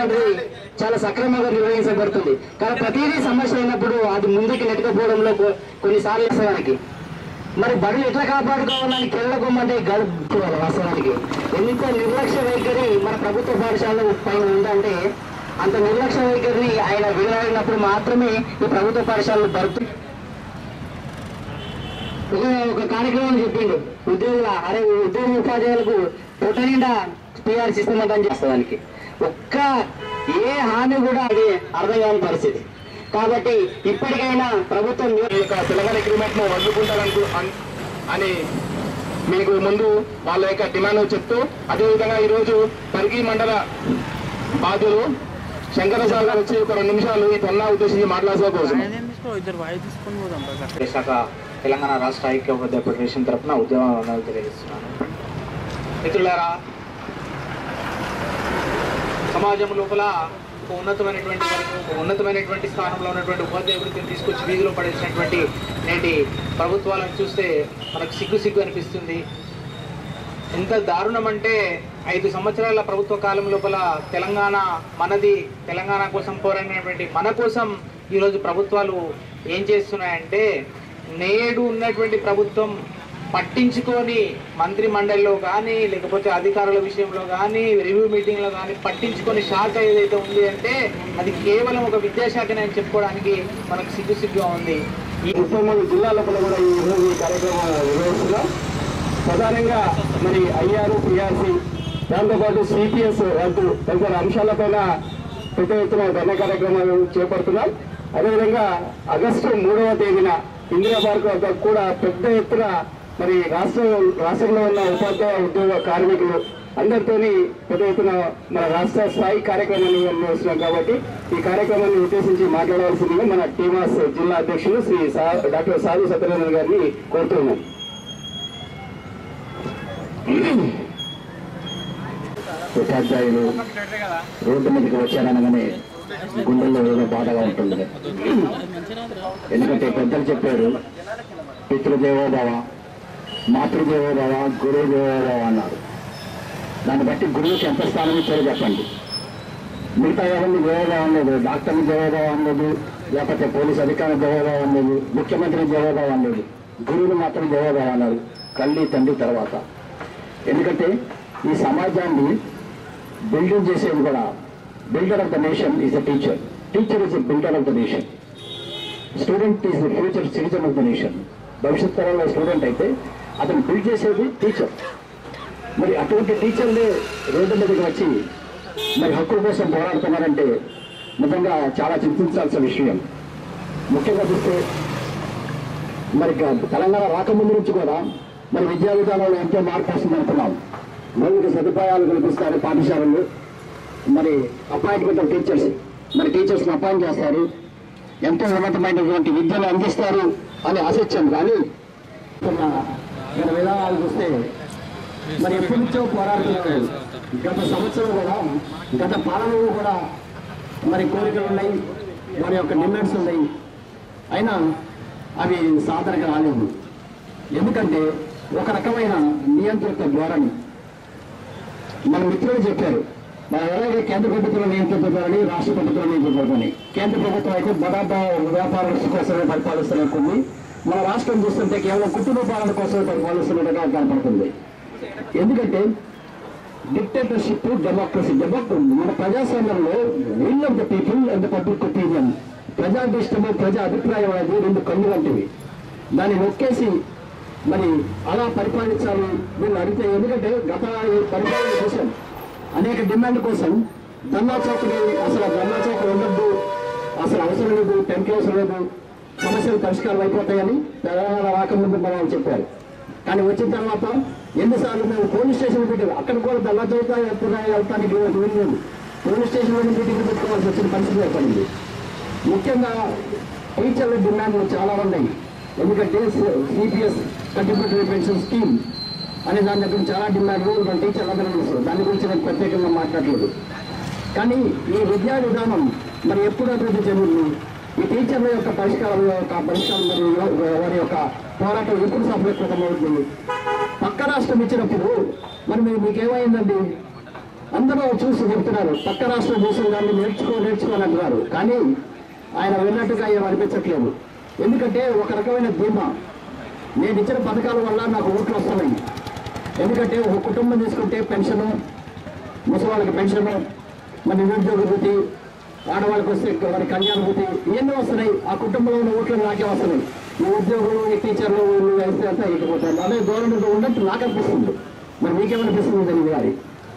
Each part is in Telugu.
అనేది చాలా సక్రమంగా నిర్వహించబడుతుంది కానీ ప్రతిదీ సమస్య అయినప్పుడు అది ముందుకు నెట్టుకుపోవడంలో కొ- కొన్నిసార్లు వాస్తవానికి మరి బడులు ఎట్లా కాపాడుకోవాలని కెళ్ళకొమ్మంటే గడుపుకోవాలి వాస్తవానికి ఎంత నిర్లక్ష్య వైఖరి మన ప్రభుత్వ పాఠశాల పైన ఉందంటే అంత నిర్లక్ష్య వైఖరిని ఆయన వినడినప్పుడు మాత్రమే ఈ ప్రభుత్వ పాఠశాలలు భర్తీ ఒక ఒక కార్యక్రమం చెప్పిండు ఉద్యోగుల అరే ఉద్యోగ ఉపాధ్యాయులకు పొట్ట నిండా పిఆర్ ఇస్తామంటని చేస్తానికి ఒక్క ఏ హామీ కూడా అది అర్థం కాని పరిస్థితి కాబట్టి ఇప్పటికైనా ప్రభుత్వం ఈ యొక్క తెలంగాణ అగ్రిమెంట్ ను వదులుకుంటారనుకు అన్- అని మీకు ముందు వాళ్ళ యొక్క డిమాండ్ చెప్తూ అదేవిధంగా ఈరోజు పరిగి మండల బాధ్యులు శంకరసాగర్ గారు వచ్చి ఒక రెండు నిమిషాలు ఈ తొన్నా ఉద్దేశించి మాట్లాడాల్సిన కోసం ఆయన తీసుకో ఇద్దరు వాయి తీసుకొని పోదాం రా శాఖ తెలంగాణ రాష్ట్ర ఐక్యోపాధ్యాయ ఫెడరేషన్ తరఫున ఉద్యమాలు తెలియజేస్తున్నాను మిత్రులారా సమాజం లోపల ఒక ఉన్నతమైనటువంటి వరకు ఒక ఉన్నతమైనటువంటి స్థానంలో ఉన్నటువంటి ఉపాధ్యాయ వృత్తిని తీసుకొచ్చి వీధిలో పడేసినటువంటి నేటి ప్రభుత్వాలను చూస్తే మనకు సిగ్గు సిగ్గు అనిపిస్తుంది ఎంత దారుణం అంటే ఐదు సంవత్సరాల ప్రభుత్వ కాలం లోపల తెలంగాణ మనది తెలంగాణ కోసం పోరాడినటువంటి మన కోసం ఈరోజు ప్రభుత్వాలు ఏం చేస్తున్నాయంటే నేడు ఉన్నటువంటి ప్రభుత్వం పట్టించుకొని మంత్రి మండలిలో కానీ లేకపోతే అధికారుల విషయంలో కానీ రివ్యూ మీటింగ్లో కానీ పట్టించుకొని శాఖ ఏదైతే ఉంది అంటే అది కేవలం ఒక విద్యాశాఖనే అని చెప్పుకోవడానికి మనకు సిగ్గు సిగ్గుగా ఉంది ఈ ముప్పై మూడు జిల్లాల లోపల కూడా ఈ రోజు ఈ కార్యక్రమం నిర్వహిస్తున్నాం ప్రధానంగా మరి ఐఆర్ పిఆర్సి దాంతోపాటు సిపిఎస్ వంటి తదితర అంశాలపైన పెద్ద ఎత్తున ధర్మ కార్యక్రమాలు చేపడుతున్నాం అదేవిధంగా ఆగస్టు మూడవ తేదీన ఇందిరా పార్క్ వద్ద కూడా పెద్ద ఎత్తున మరి రాష్ట్ర రాష్ట్రంలో ఉన్న ఉపాధ్యాయ ఉద్యోగ కార్మికులు అందరితోని పెద్ద ఎత్తున మన రాష్ట్ర స్థాయి కార్యక్రమాన్ని నిర్వహిస్తున్నాం కాబట్టి ఈ కార్యక్రమాన్ని ఉద్దేశించి మాట్లాడవలసిందిగా మన టీమాస్ జిల్లా అధ్యక్షులు శ్రీ సా డాక్టర్ సాధు సత్యనారాయణ గారిని కోరుతున్నాం ఉపాధ్యాయులు రోడ్డు మీదకి వచ్చారనగానే గుండెల్లో ఏదో బాధగా ఉంటుంది ఎందుకంటే పెద్దలు చెప్పారు పితృదేవోభవ మాతృదేవోభవ గురుదేవోభవ అన్నారు దాన్ని బట్టి గురువుకి ఎంత స్థానం ఇచ్చారో చెప్పండి మిగతా ఎవరిని దేవోభావం లేదు డాక్టర్ని దేవోభావం లేదు లేకపోతే పోలీస్ అధికారి దేవోభావం లేదు ముఖ్యమంత్రి దేవోభావం లేదు గురువులు మాత్రం దేవోభావం అన్నారు తల్లి తండ్రి తర్వాత ఎందుకంటే ఈ సమాజాన్ని బిల్డింగ్ చేసేది కూడా builder of the nation is a teacher teacher is a builder of the nation student is the future citizen of the nation భవిష్యత్ తరంలో స్టూడెంట్ అయితే అతను బిల్డ్ చేసేది టీచర్ మరి అటువంటి టీచర్లే రోడ్డు మీదకి వచ్చి మరి హక్కుల కోసం పోరాడుతున్నారంటే నిజంగా చాలా చింతించాల్సిన విషయం ముఖ్యంగా చూస్తే మరి గ- తెలంగాణ రాకముందు నుంచి కూడా మరి విద్యా విధానంలో ఎంతో మార్పు వస్తుంది అనుకున్నాం మౌలిక సదుపాయాలు కల్పిస్తారు పాఠశాలలు మరి అపాయింట్మెంట్ ఆఫ్ టీచర్స్ మరి టీచర్స్ని అపాయింట్ చేస్తారు ఎంతో ఉన్నతమైనటువంటి విద్యను అందిస్తారు అని ఆశించాం కానీ ఉన్న గత విధానాలు చూస్తే మరి ఎప్పటి నుంచో పోరాడుతున్నారు గత సంవత్సరం కూడా గత పాలనలో కూడా మరి కోరికలు ఉన్నాయి వారి యొక్క డిమాండ్స్ ఉన్నాయి అయినా అవి సాధనకు రాలేదు ఎందుకంటే ఒక రకమైన నియంత్రిత ధోరణి మన మిత్రులు చెప్పారు మన ఎలాగే కేంద్ర ప్రభుత్వం నియంత్రిత ధోరణి రాష్ట్ర ప్రభుత్వం నియంత్రిత ధోరణి కేంద్ర ప్రభుత్వం అయితే బడాబా వ్యాపారుల కోసమే పరిపాలిస్తున్నట్టుంది మన రాష్ట్రం చూస్తుంటే కేవలం కుటుంబ పాలన కోసమే పరిపాలిస్తున్నట్టుగా కనపడుతుంది ఎందుకంటే డిక్టేటర్షిప్ డెమోక్రసీ డెమోక్రసీ మన ప్రజాస్వామ్యంలో will of the people and the public opinion ప్రజాభిష్టము ప్రజా అభిప్రాయం అనేది రెండు కళ్ళు వంటివి దాన్ని నొక్కేసి మరి అలా పరిపాలించాలి వీళ్ళు అడిగితే ఎందుకంటే గత ఈ పరిపాలన కోసం అనేక డిమాండ్ కోసం ధర్నా చౌకని అసలు ధర్నా చౌక ఉండద్దు అసలు అవసరం లేదు టెంకి అవసరం లేదు సమస్యలు పరిష్కారం అయిపోతాయని తెలంగాణ రాకముందు మనం చెప్పారు కానీ వచ్చిన తర్వాత ఎన్నిసార్లు మేము పోలీస్ స్టేషన్ పెట్టి అక్కడ కూడా దళ చౌక వెళ్తానికి వీలు లేదు పోలీస్ స్టేషన్లో మీటింగ్ పెట్టుకోవాల్సి వచ్చిన పరిస్థితి ఏర్పడింది ముఖ్యంగా టీచర్ల డిమాండ్లు చాలా ఉన్నాయి ఎందుకంటే సిపిఎస్ కంట్రిబ్యూటరీ పెన్షన్ స్కీమ్ అనే దాని దగ్గర చాలా డిమాండ్లు మన టీచర్లు అందరూ తెలుసు దాని గురించి నేను ప్రత్యేకంగా మాట్లాడలేదు కానీ ఈ విద్యా విధానం మరి ఎప్పుడు అభివృద్ధి చెందింది ఈ టీచర్ల యొక్క పరిష్కారం యొక్క పరిష్కారం మరియు వారి యొక్క పోరాటం ఎప్పుడు సఫలీకృతం అవుతుంది పక్క రాష్ట్రం ఇచ్చినప్పుడు మరి మీరు మీకేమైందండి అందరూ చూసి చెప్తున్నారు పక్క రాష్ట్రం చూసిన దాన్ని నేర్చుకో నేర్చుకో అని అంటున్నారు కానీ ఆయన వెళ్ళినట్టుగా ఏం అనిపించట్లేదు ఎందుకంటే ఒక రకమైన ధీమా నేను ఇచ్చిన పథకాల వల్ల నాకు ఓట్లు వస్తున్నాయి ఎందుకంటే ఒక కుటుంబం తీసుకుంటే పెన్షను ముసలివాళ్ళకి పెన్షను మరి నిరుద్యోగ వృత్తి ఆడవాళ్ళకి వస్తే మరి కళ్యాణ వృత్తి ఇవన్నీ వస్తున్నాయి ఆ కుటుంబంలో ఉన్న ఓట్లు నాకే వస్తున్నాయి ఈ ఉద్యోగులు ఈ టీచర్లు వీళ్ళు వేస్తే అంతా ఇకపోతారు అదే గవర్నమెంట్ ఉన్నట్టు నాకు అనిపిస్తుంది మరి మీకేమనిపిస్తుంది తెలియదు గారి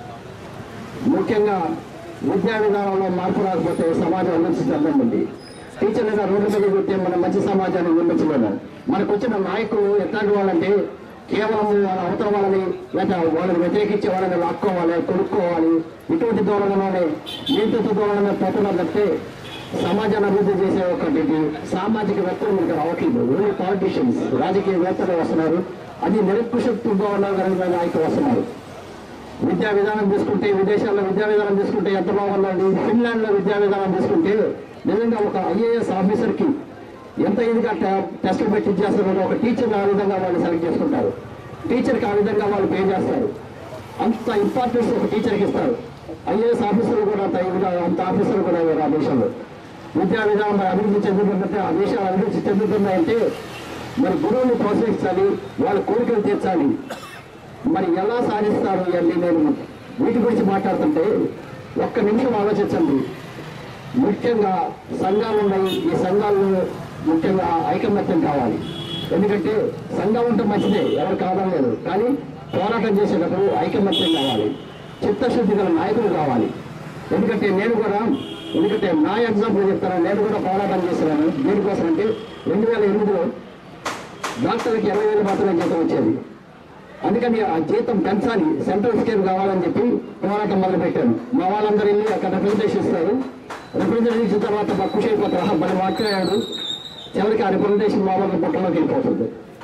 ముఖ్యంగా విద్యా విధానంలో మార్పు రాకపోతే సమాజం అభివృద్ధి చెందండి టీచర్ లేదా రోడ్ల మీద కొట్టే మన మంచి సమాజాన్ని నిర్మించలేము మనకు వచ్చిన నాయకులు ఎట్లాంటి వాళ్ళంటే కేవలం వాళ్ళ అవతల వాళ్ళని లేదా వాళ్ళని వ్యతిరేకించే వాళ్ళని లాక్కోవాలి కొనుక్కోవాలి ఇటువంటి ధోరణిలోనే నియంత్రిత ధోరణి పోతున్నారు తప్పితే సమాజాన్ని అభివృద్ధి చేసే ఒకటి సామాజికవేత్తలు మనకు రావట్లేదు ఓన్లీ పాలిటీషియన్స్ రాజకీయవేత్తలు వస్తున్నారు అది నిరంకుశత్వ ధోరణి నాయకులు వస్తున్నారు విద్యా విధానం తీసుకుంటే విదేశాల్లో విద్యా విధానం తీసుకుంటే ఎంత బాగుందండి ఫిన్లాండ్ లో విద్యా విధానం తీసుకుంటే నిజంగా ఒక ఐఏఎస్ ఆఫీసర్ కి ఎంత ఇదిగా టెస్ట్ పెట్టి చేస్తారో ఒక టీచర్ ఆ విధంగా వాళ్ళు సెలెక్ట్ చేసుకుంటారు టీచర్కి ఆ విధంగా వాళ్ళు పే చేస్తారు అంత ఇంపార్టెన్స్ ఒక టీచర్కి ఇస్తారు ఐఏఎస్ ఆఫీసర్లు కూడా అంత ఇదిగా అంత ఆఫీసర్లు కూడా లేరు ఆ దేశంలో విద్యా విధానం మరి అభివృద్ధి చెందుతుందంటే ఆ దేశాలు అభివృద్ధి చెందుతున్నాయంటే మరి గురువుని ప్రోత్సహించాలి వాళ్ళ కోరికలు తీర్చాలి మరి ఎలా సాధిస్తారు ఇవన్నీ నేను వీటి గురించి మాట్లాడుతుంటే ఒక్క నిమిషం ఆలోచించండి ముఖ్యంగా సంఘాలు ఉన్నాయి ఈ సంఘాల్లో ముఖ్యంగా ఐకమత్యం కావాలి ఎందుకంటే సంఘం ఉంటే మంచిదే ఎవరు కాదనలేదు కానీ పోరాటం చేసేటప్పుడు ఐకమత్యం కావాలి చిత్తశుద్ధి గల నాయకులు కావాలి ఎందుకంటే నేను కూడా ఎందుకంటే నా ఎగ్జాంపుల్ చెప్తాను నేను కూడా పోరాటం చేస్తున్నాను దేనికోసం అంటే రెండు వేల ఎనిమిదిలో డాక్టర్కి ఇరవై వేలు మాత్రమే జీతం వచ్చేది అందుకని ఆ జీతం పెంచాలి సెంట్రల్ స్కీమ్ కావాలని చెప్పి పోరాటం మొదలు పెట్టాను మా వాళ్ళందరూ వెళ్ళి అక్కడ రిప్రజెంటేషన్ ఇస్తారు రిప్రజెంటేషన్ ఇచ్చిన తర్వాత మాకు ఖుషి అయిపోతారు "ఆహా, మరి మాట్లాడాడు చివరికి ఆ రిప్రజెంటేషన్ మా వాళ్ళ పుట్టలోకి వెళ్ళిపోతుంది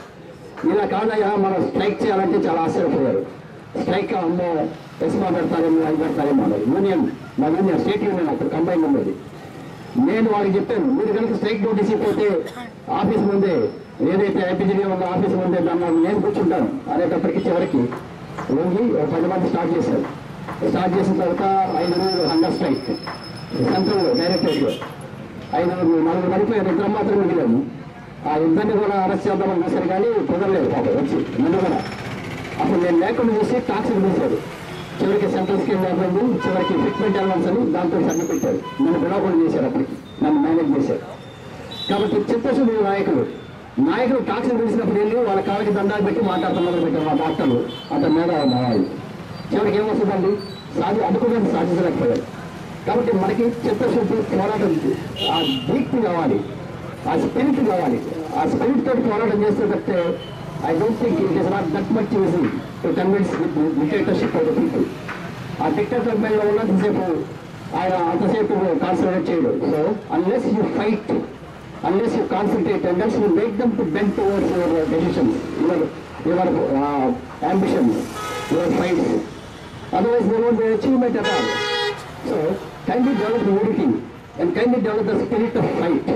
ఇలా కాదయ్యా మనం స్ట్రైక్ చేయాలంటే చాలా ఆశ్చర్యపోయారు స్ట్రైక్ అమ్మో ఎస్మా పెడతారేమో అది పెడతారేమో అన్నారు యూనియన్ మా యూనియన్ స్టేట్ యూనియన్ అప్పుడు కంబైన్ ఉండేది నేను వాళ్ళకి చెప్పాను మీరు కనుక స్ట్రైక్ నోటీస్ ఇవ్వకపోతే ఆఫీస్ ముందే ఏదైతే ఐపీజీడీ ఉందో ఆఫీస్ ముందే దాన్ని నేను కూర్చుంటాను అనేటప్పటికి చివరికి వంగి ఒక పది మంది స్టార్ట్ చేశారు స్టార్ట్ చేసిన తర్వాత ఐదుగురు హంగర్ స్ట్రైక్ సెంట్రల్ డైరెక్టరేట్లో ఐదుగురు నలుగురు పడిపోయారు ఇద్దరు మాత్రం మిగిలాము ఆ ఇద్దరిని కూడా అరెస్ట్ చేద్దామని చూశారు కానీ కుదరలేదు పాపం వచ్చి నన్ను కూడా అప్పుడు నేను లేకుండా చూసి టాక్సీలు తీశారు చివరికి సెంట్రల్ స్కీమ్ లేకపోయింది చివరికి ఫిట్మెంట్ ఎలవెన్స్ అని దాంతో సబ్మిట్ పెట్టారు నన్ను బిలవకుండా చేశారు అప్పటికి నన్ను మేనేజ్ చేశారు కాబట్టి చిత్తశుద్ధి నాయకులు నాయకులు టాక్సీలు పిలిచినప్పుడు వెళ్ళి వాళ్ళ కాళ్ళకి దండాలు పెట్టి మాట్లాడుతూ మొదలు పెట్టారు మా డాక్టర్లు అతని మీద భావాలు చివరికి ఏమొస్తుందండి సాధి అనుకున్నది సాధించలేకపోయారు కాబట్టి మనకి చిత్తశుద్ధి పోరాటం ఆ దీప్తి కావాలి ఆ స్పిరిట్ కావాలి ఆ స్పిరిట్ తోటి పోరాటం చేస్తే తప్పితే I don't think it is not that much easy to convince dictatorship of the people ఆ డిక్టేటర్ మీద ఉన్నంతసేపు ఆయన అంతసేపు కాన్సన్ట్రేట్ చేయడు so unless you fight unless you concentrate unless you make them to bend towards your decisions your your ambitions your fights otherwise there won't be achievement at all. So, kindly develop the unity and kindly develop the spirit of fight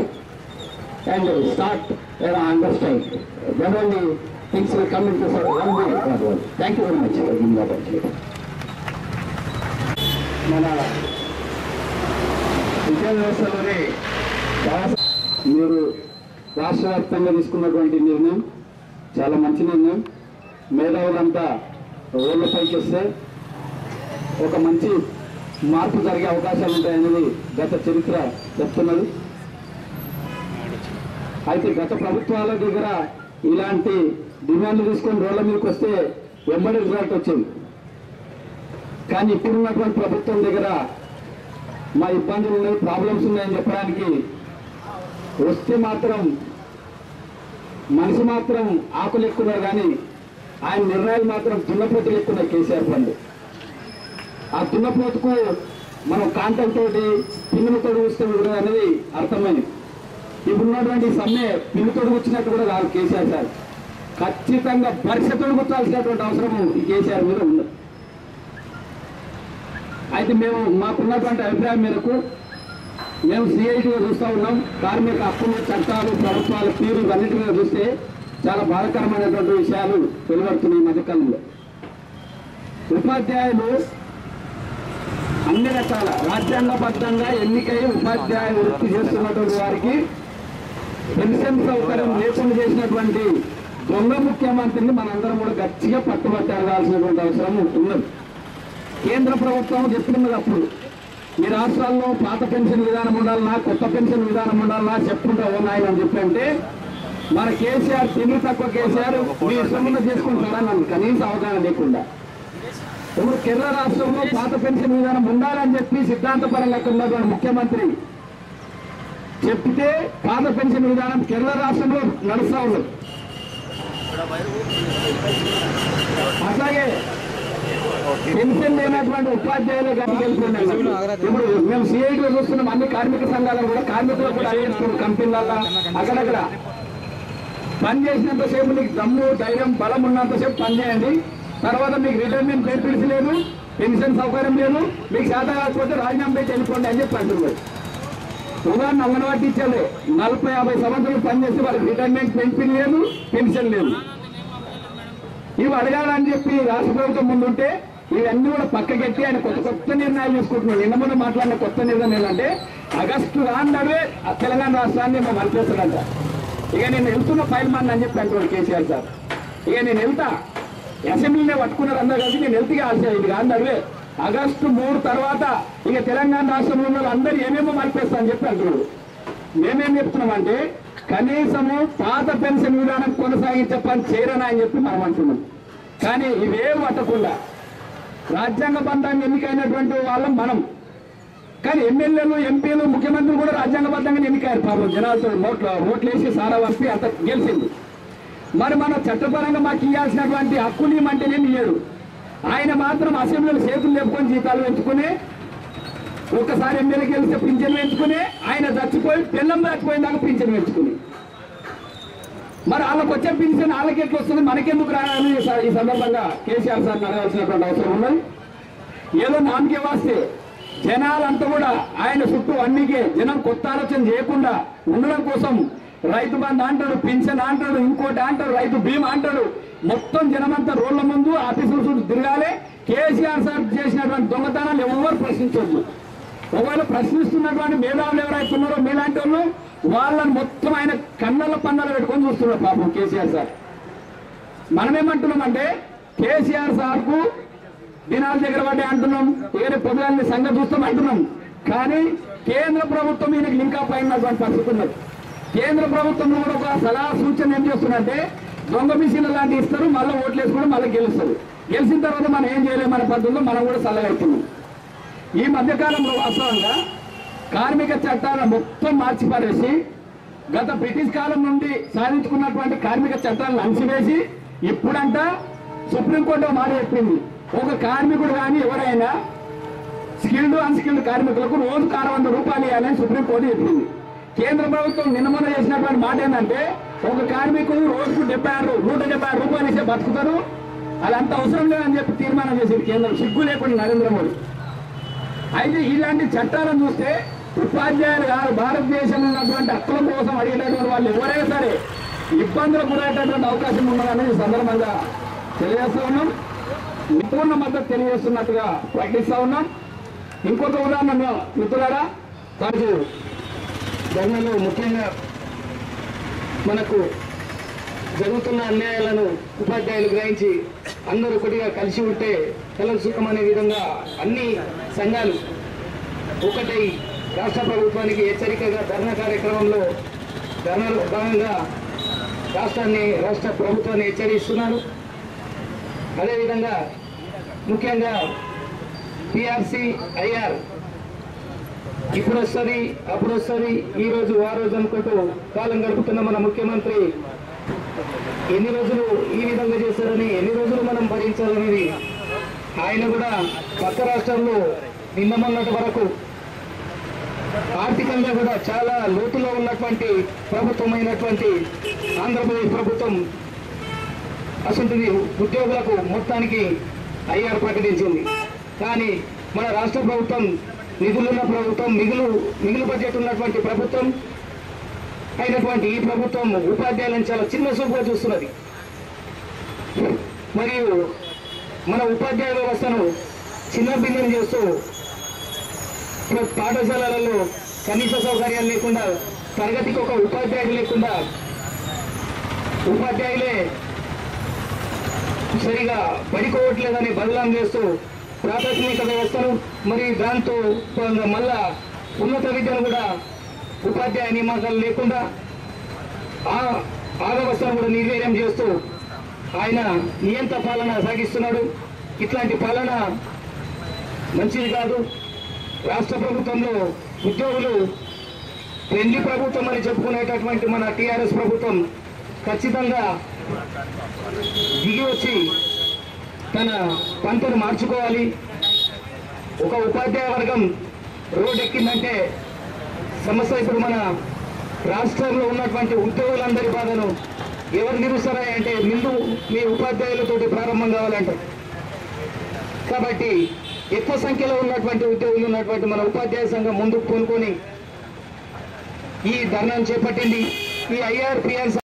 and uh, start an understand. Then only things will come into sort of one way or one. Thank you very much for giving the opportunity. మన విద్యా వ్యవస్థలోనే చాలా మీరు రాష్ట్ర వ్యాప్తంగా తీసుకున్నటువంటి నిర్ణయం చాలా మంచి నిర్ణయం మేధావులంతా రోడ్ల పైకి వస్తే ఒక మంచి మార్పు జరిగే అవకాశాలు ఉంటాయనేది గత చరిత్ర చెప్తున్నది అయితే గత ప్రభుత్వాల దగ్గర ఇలాంటి డిమాండ్లు తీసుకొని రోడ్ల మీదకి వస్తే వెంబడి రిజల్ట్ వచ్చింది కానీ ఇప్పుడున్నటువంటి ప్రభుత్వం దగ్గర మా ఇబ్బందులు ఉన్నాయి ప్రాబ్లమ్స్ ఉన్నాయని చెప్పడానికి వస్తే మాత్రం మనిషి మాత్రం ఆకులు ఎక్కున్నారు కానీ ఆయన నిర్ణయాలు మాత్రం దున్నపోతులు ఎక్కున్నాయి కేసీఆర్ పండు ఆ దున్నపోతుకు మనం కాంతంతో పిన్నులతో చూస్తే కూడా అనేది అర్థమైంది ఇప్పుడున్నటువంటి సమ్మె పిన్నుతోడు వచ్చినట్టు కూడా కాదు కేసీఆర్ సార్ ఖచ్చితంగా పరిస్థితులు గుర్తాల్సినటువంటి అవసరం ఈ కేసీఆర్ మీద ఉంది అయితే మేము మాకున్నటువంటి అభిప్రాయం మేరకు మేము సిఐటిగా చూస్తూ ఉన్నాం కార్మిక హక్కులు చట్టాలు ప్రభుత్వాల తీరు ఇవన్నిటి మీద చూస్తే చాలా బాధాకరమైనటువంటి విషయాలు వెలువడుతున్నాయి ఈ మధ్యకాలంలో ఉపాధ్యాయులు అన్ని రకాల రాజ్యాంగబద్ధంగా ఎన్నికై ఉపాధ్యాయ వృత్తి చేస్తున్నటువంటి వారికి పెన్షన్ సౌకర్యం లేకుండా చేసినటువంటి దొంగ ముఖ్యమంత్రిని మనందరం కూడా గట్టిగా పట్టుబట్టాల్సినటువంటి అవసరం ఉన్నది కేంద్ర ప్రభుత్వం చెప్తున్నది అప్పుడు ఈ రాష్ట్రాల్లో పాత పెన్షన్ విధానం ఉండాలన్నా కొత్త పెన్షన్ విధానం ఉండాలన్నా చెప్పుకుంటా ఉన్నాయి అని చెప్పంటే మన కేసీఆర్ తిండి తక్కువ కేసీఆర్ మీ ఇష్టం చేసుకుంటారా నన్ను కనీస అవగాహన లేకుండా ఇప్పుడు కేరళ రాష్ట్రంలో పాత పెన్షన్ విధానం ఉండాలని చెప్పి సిద్ధాంతపరంగా అక్కడ ఉన్నటువంటి ముఖ్యమంత్రి చెప్తే పాత పెన్షన్ విధానం కేరళ రాష్ట్రంలో నడుస్తా ఉన్నది అట్లాగే పెన్షన్ లేనటువంటి ఉపాధ్యాయులు గమనించుకోండి ఇప్పుడు మేము సిఐడిలో చూస్తున్నాం అన్ని కార్మిక సంఘాలను కూడా కార్మికులు కూడా అడిగిస్తున్నాం కంపెనీలలో అక్కడక్కడ పని చేసినంతసేపు నీకు దమ్ము ధైర్యం బలం ఉన్నంతసేపు పని చేయండి తర్వాత మీకు రిటైర్మెంట్ బెనిఫిట్స్ లేదు పెన్షన్ సౌకర్యం లేదు మీకు శాతం కాకపోతే రాజీనామా పెట్టి వెళ్ళిపోండి అని చెప్పి అంటున్నారు ఉదాహరణ అంగన్వాడీ టీచర్లే నలభై యాభై సంవత్సరాలు పనిచేసి వాళ్ళకి రిటైర్మెంట్ పెన్షన్ లేదు పెన్షన్ లేదు ఇవి అడగాలని చెప్పి రాష్ట్ర ప్రభుత్వం ముందుంటే ఇవన్నీ కూడా పక్కకెట్టి ఆయన కొత్త కొత్త నిర్ణయాలు తీసుకుంటున్నాడు నిన్న మొన్న మాట్లాడిన కొత్త నిర్ణయం ఏంటంటే ఆగస్టు రాండవే ఆ తెలంగాణ రాష్ట్రాన్ని మేము అనిపిస్తాడంట ఇక నేను వెళ్తున్న ఫైల్ మన్ అని చెప్పి అంటున్నాడు కేసీఆర్ సార్ ఇక నేను వెళ్తా అసెంబ్లీలో పట్టుకున్నారు అందరూ కలిసి నేను వెళ్తే కాల్సే ఇది కాండవే ఆగస్టు మూడు తర్వాత ఇక తెలంగాణ రాష్ట్రంలో ఉన్న అందరూ ఏమేమో మనిపిస్తా అని చెప్పి అంటున్నాడు మేమేం చెప్తున్నామంటే కనీసము పాత పెన్షన్ విధానం కొనసాగించే పని చేయరని అని చెప్పి మనం అంటున్నాం కానీ ఇవేం పట్టకుండా రాజ్యాంగబద్ధంగా ఎన్నికైనటువంటి వాళ్ళం మనం కానీ ఎమ్మెల్యేలు ఎంపీలు ముఖ్యమంత్రులు కూడా రాజ్యాంగబద్ధంగా ఎన్నికయ్యారు పాపం జనాలతో ఓట్లు ఓట్లు వేసి సారా వంపి అంత గెలిచింది మరి మన చట్టపరంగా మాకు ఇవ్వాల్సినటువంటి హక్కులు ఇవ్వమంటేనే ఇయ్యడు ఆయన మాత్రం అసెంబ్లీలో చేతులు లేపుకొని జీతాలు పెంచుకుని ఒక్కసారి ఎమ్మెల్యే గెలిస్తే పింఛన్ పెంచుకుని ఆయన చచ్చిపోయి పిల్లం చచ్చిపోయిన దాకా పింఛన్ పెంచుకుని మరి వాళ్ళకి వచ్చే పింఛన్ వాళ్ళకి ఎట్లా వస్తుంది మనకెందుకు రాయాలని ఈ స- ఈ సందర్భంగా కేసీఆర్ సార్ అడగాల్సినటువంటి అవసరం ఉన్నది ఏదో నామకే వాస్తే జనాలంతా కూడా ఆయన చుట్టూ అన్నికే జనం కొత్త ఆలోచన చేయకుండా ఉండడం కోసం రైతు బంధు అంటాడు పింఛన్ అంటాడు ఇంకోటి అంటాడు రైతు బీమా అంటాడు మొత్తం జనమంతా రోడ్ల ముందు ఆఫీసుల చుట్టూ తిరగాలి కేసీఆర్ సార్ చేసినటువంటి దొంగతనాలు ఎవరు ప్రశ్నించొద్దు ఒకవేళ ప్రశ్నిస్తున్నటువంటి మేధావులు ఎవరైతే ఉన్నారో మీలాంటి వాళ్ళు వాళ్ళని మొత్తం ఆయన కన్నల పన్నలు పెట్టుకొని చూస్తున్నారు పాపం కేసీఆర్ సార్ మనమేమంటున్నామంటే కేసీఆర్ సార్ కు దినాల దగ్గర పడ్డాయి అంటున్నాం వేరే పొద్దుగాలని సంగతి చూస్తాం అంటున్నాం కానీ కేంద్ర ప్రభుత్వం ఈయనకి ఇంకా పైనటువంటి పరిస్థితి ఉన్నది కేంద్ర ప్రభుత్వం కూడా ఒక సలహా సూచన ఏం చేస్తుందంటే దొంగ మిషన్లు లాంటివి ఇస్తారు మళ్ళీ ఓట్లు వేసుకుని మళ్ళీ గెలుస్తారు గెలిచిన తర్వాత మనం ఏం చేయలేము మన పద్ధతిలో మనం కూడా సలహెడుతున్నాం ఈ మధ్యకాలంలో వాస్తవంగా కార్మిక చట్టాలను మొత్తం మార్చిపారేసి గత బ్రిటిష్ కాలం నుండి సాధించుకున్నటువంటి కార్మిక చట్టాలను అణిచివేసి ఇప్పుడంట సుప్రీంకోర్టు ఒక మాట చెప్పింది ఒక కార్మికుడు కానీ ఎవరైనా స్కిల్డ్ అన్స్కిల్డ్ కార్మికులకు రోజుకు ఆరు వందల రూపాయలు ఇవ్వాలని సుప్రీంకోర్టు చెప్పింది కేంద్ర ప్రభుత్వం నిన్న మొన్న చేసినటువంటి మాట ఏంటంటే ఒక కార్మికుడు రోజుకు డెబ్బై ఆరు నూట డెబ్బై ఆరు రూపాయలు ఇస్తే బతుకుతారు అదంత అవసరం లేదని చెప్పి తీర్మానం చేసింది కేంద్రం సిగ్గు లేకుండా నరేంద్ర మోడీ అయితే ఇలాంటి చట్టాలను చూస్తే ఉపాధ్యాయులు కాదు భారతదేశంలో ఉన్నటువంటి హక్కుల కోసం అడిగేటటువంటి వాళ్ళు ఎవరైనా సరే ఇబ్బందులకు గురయ్యేటటువంటి అవకాశం ఉన్నదని ఈ సందర్భంగా తెలియజేస్తూ ఉన్నాం నిపూర్ణ మద్దతు తెలియజేస్తున్నట్టుగా ప్రకటిస్తా ఉన్నాం ఇంకొక ఉదాహరణ మేము మిత్రులారా తరచు ధర్మలో ముఖ్యంగా మనకు జరుగుతున్న అన్యాయాలను ఉపాధ్యాయులు గ్రహించి అందరూ ఒకటిగా కలిసి ఉంటే కలలు సుఖం అనే విధంగా అన్ని సంఘాలు ఒకటై రాష్ట్ర ప్రభుత్వానికి హెచ్చరికగా ధర్నా కార్యక్రమంలో ధర్నాలో భాగంగా రాష్ట్రాన్ని రాష్ట్ర ప్రభుత్వాన్ని హెచ్చరిస్తున్నారు అదేవిధంగా ముఖ్యంగా పిఆర్సి ఐఆర్ ఇప్పుడు వస్తుంది అప్పుడు వస్తుంది ఈ రోజు ఆ రోజు అనుకుంటూ కాలం గడుపుతున్న మన ముఖ్యమంత్రి ఎన్ని రోజులు ఈ విధంగా చేస్తారని ఎన్ని రోజులు మనం భరించాలనేది ఆయన కూడా పక్క రాష్ట్రంలో నిన్న మొన్నటి వరకు ఆర్థికంగా కూడా చాలా లోతులో ఉన్నటువంటి ప్రభుత్వమైనటువంటి ఆంధ్రప్రదేశ్ ప్రభుత్వం అసంటిది ఉద్యోగులకు మొత్తానికి ఐఆర్ ప్రకటించింది కానీ మన రాష్ట్ర ప్రభుత్వం నిధులున్న ప్రభుత్వం మిగులు మిగులు బడ్జెట్ ఉన్నటువంటి ప్రభుత్వం అయినటువంటి ఈ ప్రభుత్వం ఉపాధ్యాయులను చాలా చిన్న చూపుగా చూస్తున్నది మరియు మన ఉపాధ్యాయ వ్యవస్థను చిన్న భిన్నం చేస్తూ ప్ర- పాఠశాలలలో కనీస సౌకర్యాలు లేకుండా తరగతికి ఒక ఉపాధ్యాయుడు లేకుండా ఉపాధ్యాయులే సరిగా పడికోవట్లేదని బదలాం చేస్తూ ప్రాథమిక వ్యవస్థను మరి దాంతో మళ్ళా ఉన్నత విద్యను కూడా ఉపాధ్యాయ నియామకాలు లేకుండా ఆ ఆ వ్యవస్థను కూడా నిర్వీర్యం చేస్తూ ఆయన నియంత పాలన సాగిస్తున్నాడు ఇట్లాంటి పాలన మంచిది కాదు రాష్ట్ర ప్రభుత్వంలో ఉద్యోగులు పెళ్లి ప్రభుత్వం అని చెప్పుకునేటటువంటి మన టీఆర్ఎస్ ప్రభుత్వం ఖచ్చితంగా దిగి వచ్చి తన పంటను మార్చుకోవాలి ఒక ఉపాధ్యాయ వర్గం రోడ్ ఎక్కిందంటే సమస్య ఇప్పుడు మన రాష్ట్రంలో ఉన్నటువంటి ఉద్యోగులందరి బాధను ఎవరు నిరుస్తారా అంటే ముందు మీ ఉపాధ్యాయులతోటి ప్రారంభం కావాలంటారు కాబట్టి ఎక్కువ సంఖ్యలో ఉన్నటువంటి ఉద్యోగులు ఉన్నటువంటి మన ఉపాధ్యాయ సంఘం ముందుకు కొనుక్కొని ఈ ధర్నాను చేపట్టింది ఈ ఐఆర్పిఎన్